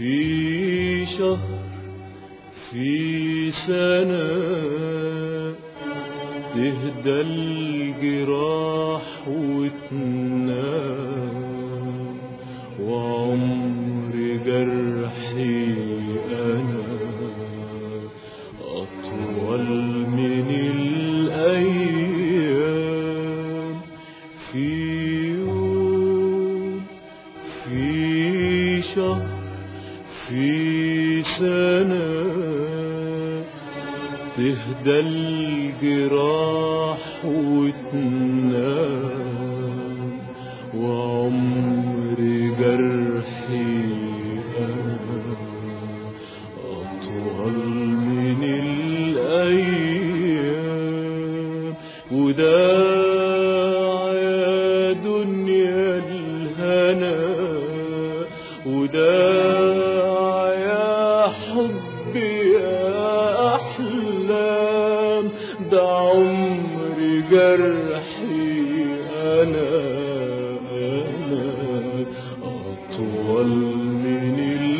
في شهر في سنة تهدى الجراح وتنام وعمر جرحي أنا أطول من الأيام في يوم في شهر في سنة تهدى الجراح وتنام وعمر جرحي أنا أطول من الأيام وداع يا دنيا الهنا وداع يا حب يا أحلام ده عمر جرحي أنا أنا أطول من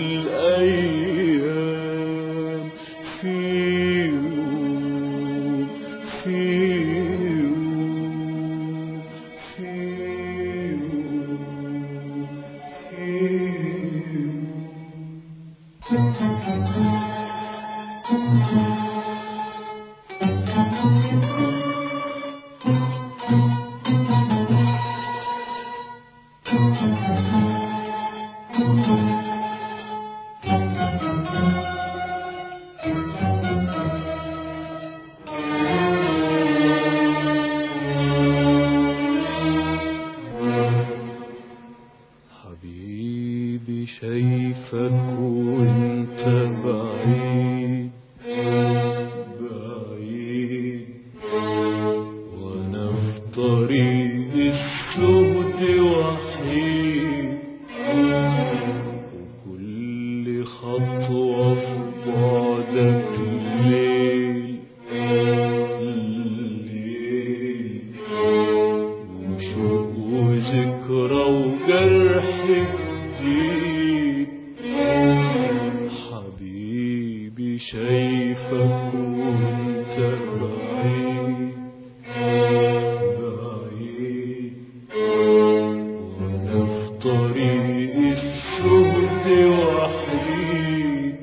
الأيام في يوم في يوم في يوم في يوم حبيبي شايفك وانت بعيد بعيد وانا في طريق السهد وحيد وكل خطوة في بعدك الليل الليل وشوق وذكرى وجرح جديد حبيبي شايفك وانت بعيد بعيد وانا في طريق السهد وحيد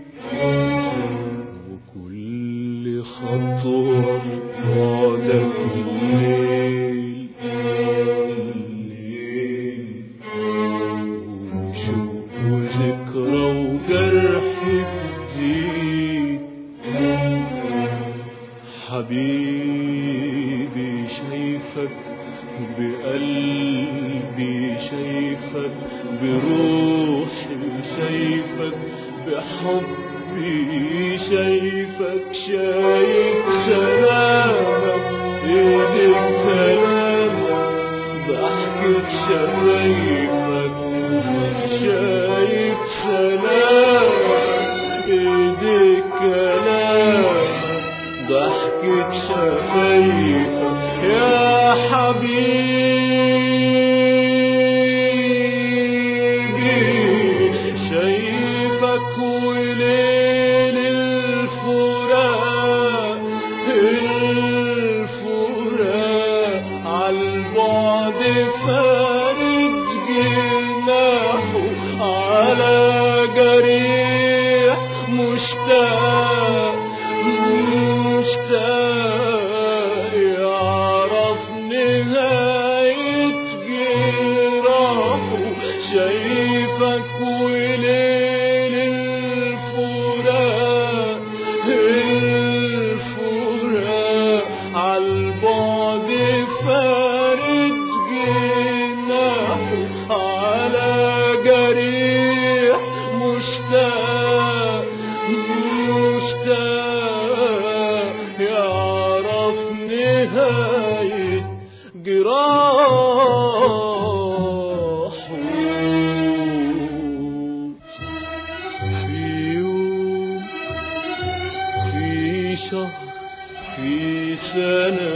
وكل خطوة في بعدك الليل الليل وشوق وذكرى وجرح جديد حبيبي شايفك بقلبي شايفك بروحي شايفك بحبي شايفك شايف سلامك ايدك سلامك ضحكة شفايفك شايف سلامك ايدك كلامك ضحكة شفايفك يا حبيبي شايفك وليل الفراق الفراق عالبعد فارد جناحه على جريح مشتاق مشتاق يعرف نهاية جراحه شايفك وليل الفراق الفراق عالبعد فارد جناحه على جريح مشتاق مشتاق يعرف نهاية جراحه في يوم في شهر في سنة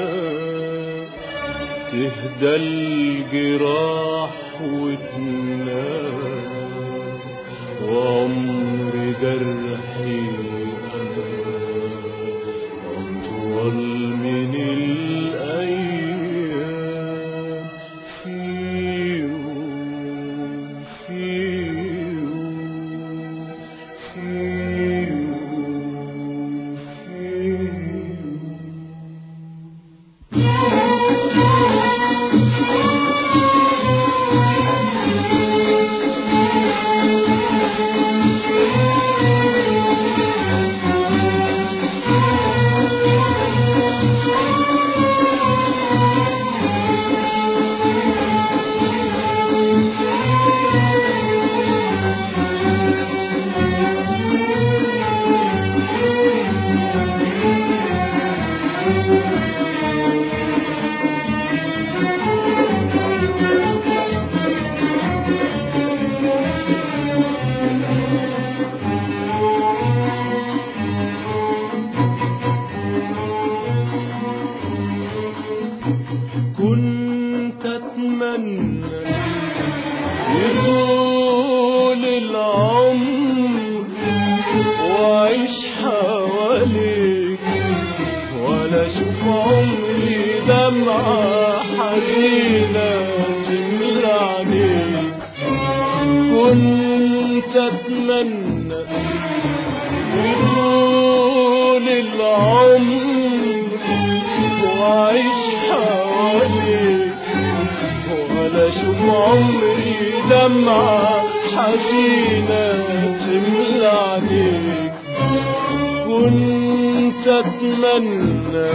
تهدى الجراح وتنام وعمر جرحي أنا أطول من الأيام في يوم في يوم في يوم في يوم كنت اتمنى يطول العمر واعيش حواليك ولا اشوف عمري دمعة حزينة تملى عليك كنت اتمنى يطول العمر واعيش حواليك ولا اشوف عمري دمعة حزينة تملى عليك كنت اتمنى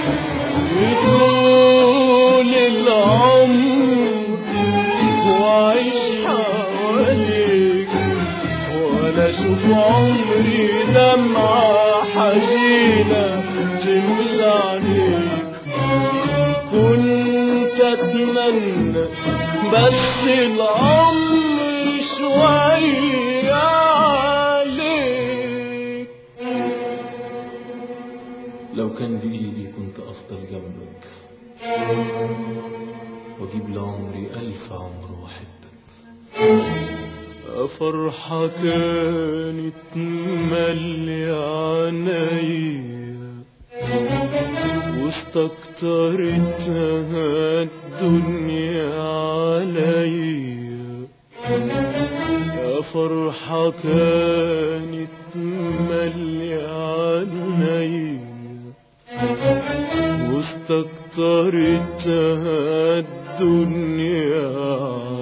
يطول العمر واعيش حواليك ولا اشوف عمري دمعة حزينة تملى عليك كنت اتمنى بس العمر شوية عليك لو كان بإيدي كنت أفضل جنبك وأجيب لعمري ألف عمر وأحبك فرحة كانت ملي عينيا واستكترتها الدنيا عليا يا فرحة كانت ملي عينيا واستكترتها الدنيا